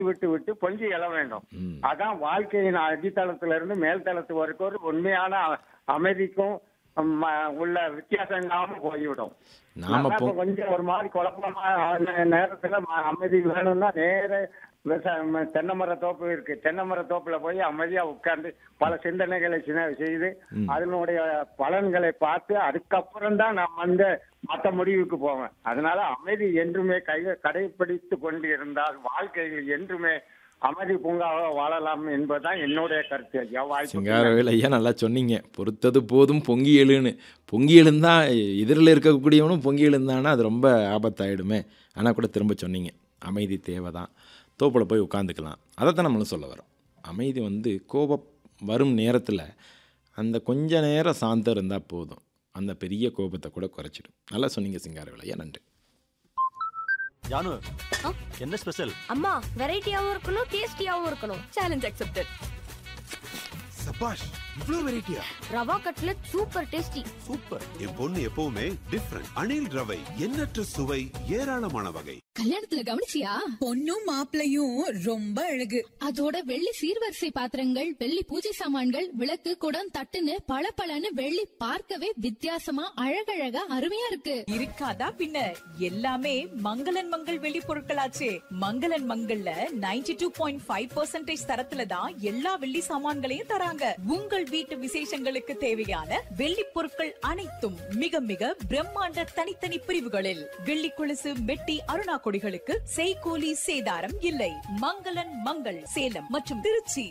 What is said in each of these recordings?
விட்டு விட்டு பொங்கி எழ வேண்டும் ம். அதான் வாழ்க்கையின் அடித்தளத்துல இருந்து மேல்தளத்து வரைக்கும் ஒரு உண்மையான அ- அமைதிக்கும் ம, உள்ள வித்தியாசம் இல்லாம போய்விடும் நாம நம்ம பொ- இப்ப கொஞ்சம் ஒரு மாதிரி குழப்பமா ஆன நேரத்துல ம- அமைதி வேணும்னா நேர விவசாயம் தென்னை மர தோப்பு இருக்கு தென்னை மர தோப்புல போய் அமைதியா உட்கார்ந்து பல சிந்தனைகளை சின- செய்து அதனுடைய பலன்களை பார்த்து அதுக்கப்புறம் தான் நான் வந்து மற்ற முடிவுக்கு போவேன் அதனால அமைதி என்றுமே கை கடைபிடித்து கொண்டு இருந்தால் வாழ்க்கையில் என்றுமே அமைதி பூங்காவாக வாழலாம் என்பதுதான் என்னுடைய கருத்து ஐயா வாய்ப்பு சிங்காரவேல் ஐயா நல்லா சொன்னீங்க பொறுத்தது போதும் பொங்கி எழுன்னு பொங்கி எழுந்தா எதிரில் இருக்கக்கூடியவனும் பொங்கி எழுந்தானா அது ரொம்ப ஆபத்தாயிடுமே ஆனால் கூட திரும்ப சொன்னீங்க அமைதி தேவை தான் தோப்பில் போய் உட்காந்துக்கலாம் அதைத்தான் நம்மளும் சொல்ல வரோம் அமைதி வந்து கோபம் வரும் நேரத்தில் அந்த கொஞ்ச நேரம் சாந்தம் இருந்தால் போதும் அந்த பெரிய கோபத்தை கூட குறைச்சிடும் நல்லா சொன்னீங்க சிங்காரவேல் ஐயா நன்றி ஜானு ஆ? என்ன ஸ்பெஷல் அம்மா வெரைட்டியாவும் இருக்கணும் டேஸ்டியாவும் இருக்கணும் சேலஞ்ச் அக்செப்டட் சபாஷ் இவ்ளோ வெரைட்டியா rava cutlet super tasty super என் பொண்ணு எப்பவுமே டிஃப்ரெண்ட் அணில் ரவை எண்ணற்ற சுவை ஏராளமான வகை கல்யாணத்துல கவனிச்சியா பொண்ணும் மாப்பிளையும் ரொம்ப அழகு அதோட வெள்ளி சீர்வரிசை பாத்திரங்கள் வெள்ளி பூஜை சாமான்கள் விளக்கு குடம் தட்டுன்னு பளபளன்னு வெள்ளி பார்க்கவே வித்தியாசமா அழகழகா அருமையா இருக்கு இருக்காதா பின்ன எல்லாமே மங்களன் மங்கள் வெளி பொருட்களாச்சே மங்களன் மங்கள்ல 92.5% டூ பாயிண்ட் ஃபைவ் தரத்துல தான் எல்லா வெள்ளி சாமான்களையும் தராங்க உங்கள் வீட்டு விசேஷங்களுக்கு தேவையான வெள்ளி பொருட்கள் அனைத்தும் மிக மிக பிரம்மாண்ட தனித்தனி பிரிவுகளில் வெள்ளி கொலுசு மெட்டி அருணா கொடிகளுக்கு செய்கூலி சேதாரம் இல்லை மங்களன் மங்கள் சேலம் மற்றும் திருச்சி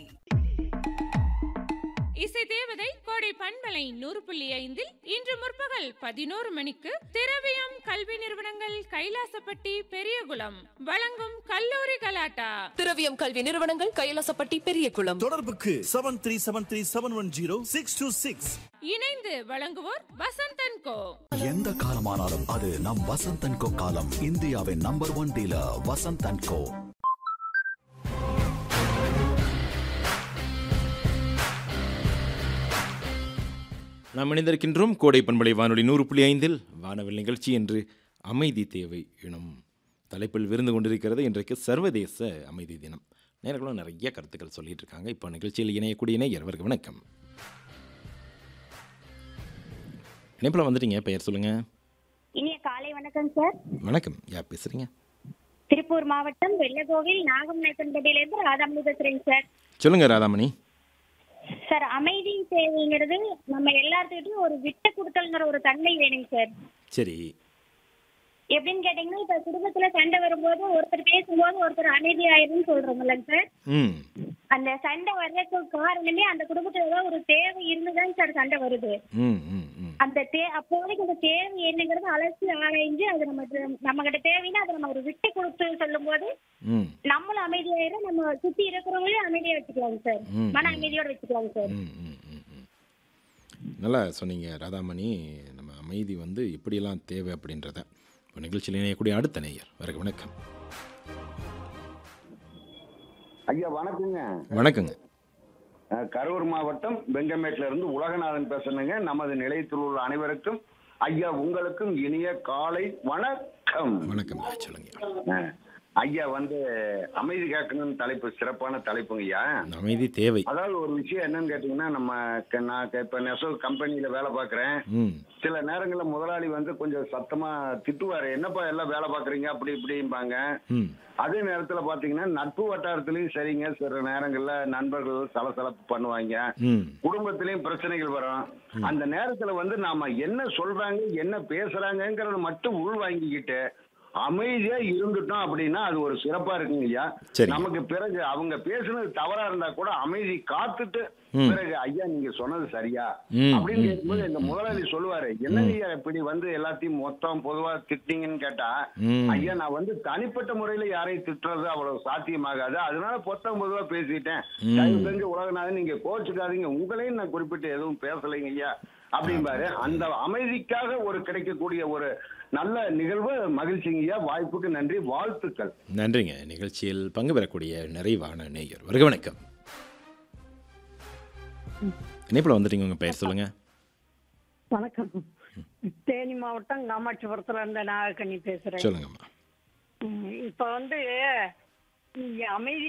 இசை தேவதை கோடை பண்பலை நூறு புள்ளி ஐந்தில் இன்று முற்பகல் பதினோரு மணிக்கு திரவியம் கல்வி நிறுவனங்கள் கைலாசப்பட்டி பெரியகுளம் வழங்கும் கல்லூரி கலாட்டா திரவியம் கல்வி நிறுவனங்கள் கைலாசப்பட்டி பெரியகுளம் தொடர்புக்கு seven three seven three seven one zero six two six இணைந்து வழங்குவோர் வசந்தன் கோ எந்த காலமானாலும் அது நம் வசந்தன் கோ காலம் இந்தியாவின் number one dealer Vasanthan co நாம் இணைந்திருக்கின்றோம் கோடை பண்பலை வானொலி நூறு புள்ளி ஐந்தில் வானவில் நிகழ்ச்சி என்று அமைதி தேவை எனும் தலைப்பில் விருந்து கொண்டிருக்கிறது இன்றைக்கு சர்வதேச அமைதி தினம் நேர்களும் நிறைய கருத்துக்கள் சொல்லிட்டு இருக்காங்க இப்போ நிகழ்ச்சியில் இணையக்கூடிய நேயர்களுக்கு வணக்கம் இணைப்பில் வந்துட்டீங்க பெயர் சொல்லுங்க இனிய காலை வணக்கம் சார் வணக்கம் யார் பேசுறீங்க திருப்பூர் மாவட்டம் வெள்ளகோவில் நாகம் நாயக்கன்பட்டியிலிருந்து ராதாமணி பேசுறேங்க சார் சொல்லுங்க ராதாமணி சார் அமைதி தேவைங்கிறது நம்ம எல்லாத்துக்கிட்டையும் ஒரு விட்டு கொடுத்தல்ங்கிற ஒரு தன்மை வேணுங்க சார் சரி எப்படின்னு கேட்டீங்கன்னா இப்ப குடும்பத்துல சண்டை வரும்போது ஒருத்தர் பேசும்போது ஒருத்தர் அமைதி ஆயிருன்னு சொல்றோம்லங்க சார் ம் அந்த சண்டை வர்றதுக்கு காரணமே அந்த குடும்பத்துல ஏதோ ஒரு தேவை இருந்துதான் சார் சண்டை வருது ம் ம் ம் அந்த தே அப்போதைக்கு அந்த தேவை என்னங்கிறது அலசி ஆராய்ஞ்சு அது நம்ம நம்ம கிட்ட தேவைன்னா அதை நம்ம ஒரு விட்டு கொடுத்து சொல்லும் போது ம் நம்மளும் அமைதியாயிரும் நம்ம சுத்தி இருக்கிறவங்களையும் அமைதியா வச்சுக்கலாங்க சார் ம். மன அமைதியோட வச்சுக்கலாங்க சார் ம், ம், ம், ம். நல்லா சொன்னீங்க ராதாமணி நம்ம அமைதி வந்து எப்படியெல்லாம் தேவை அப்படின்றத இப்போ நிகழ்ச்சியில் இணையக்கூடிய அடுத்த நேயர் வருக வணக்கம் ஐயா வணக்கங்க வணக்கங்க அஹ், கரூர் மாவட்டம் வெங்கமேட்ல இருந்து உலகநாதன் பேசுறேங்க நமது நிலையத்தில் உள்ள அனைவருக்கும் ஐயா உங்களுக்கும் இனிய காலை வணக்கம் வணக்கம் ஐயா, சொல்லுங்க அஹ், ஐயா வந்து அமைதி காக்கணும்னு தலைப்பு சிறப்பான தலைப்புங்க ஐயா அமைதி தேவை அதாவது ஒரு விஷயம் என்னன்னு கேட்டீங்கன்னா நம்ம க- நான் க- இப்ப நெசோ கம்பெனியில வேலை பார்க்கறேன் ம் சில நேரங்கள்ல முதலாளி வந்து கொஞ்சம் சத்தமா திட்டுவாரு என்னப்பா எல்லாம் வேலை பாக்குறீங்க அப்படி இப்படிம்பாங்க ம் அதே நேரத்துல பாத்தீங்கன்னா நட்பு வட்டாரத்திலயும் சரிங்க சில நேரங்கள்ல நண்பர்கள் சலசலப்பு பண்ணுவாங்க ம் குடும்பத்திலயும் பிரச்சனைகள் வரும் அந்த நேரத்துல வந்து நாம என்ன சொல்றாங்க என்ன பேசுறாங்கங்கறத மட்டும் உள் வாங்கிக்கிட்டு அமைதியா இருந்துட்டோம் அப்படின்னா அது ஒரு சிறப்பா இருக்குங்க ஐயா சரி. நமக்கு பிறகு அவங்க பேசுனது தவறா இருந்தா கூட அமைதி காத்துட்டு ம். பிறகு ஐயா நீங்க சொன்னது சரியா ம், அப்படின்னு ம், கேட்கும்போது இந்த முதலாளி சொல்லுவாரு என்ன ஐயா இப்படி வந்து எல்லாத்தையும் மொத்தம் பொதுவா திட்டிங்கன்னு கேட்டா ம். ஐயா நான் வந்து தனிப்பட்ட முறையில யாரையும் திட்டுறது அவ்வளவு சாத்தியமாகாது அதனால பொத்தம் பொதுவா பேசிட்டேன் ம். தயவு செஞ்சு உலகநாதன் நீங்க கோச்சுக்காதீங்க உங்களையும் நான் குறிப்பிட்டு எதுவும் பேசலைங்க ஐயா அப்படிம்பாரு அந்த அமைதிக்காக ஒரு கிடைக்கக்கூடிய ஒரு நல்ல நிகழ்வு மகிழ்ச்சிங்க ஐயா வாய்ப்புக்கு நன்றி வாழ்த்துக்கள் நன்றிங்க நிகழ்ச்சியில் பங்கு பெறக்கூடிய நிறைவான நேயர் வருக வணக்கம் இணைப்பில் வந்துட்டீங்க உங்கள் பெயர் சொல்லுங்க வணக்கம் தேனி மாவட்டம் காமாட்சிபுரத்துல இருந்து நாகக்கண்ணி பேசுறேன் சொல்லுங்கம்மா ம், இப்ப வந்து இங்க அமைதி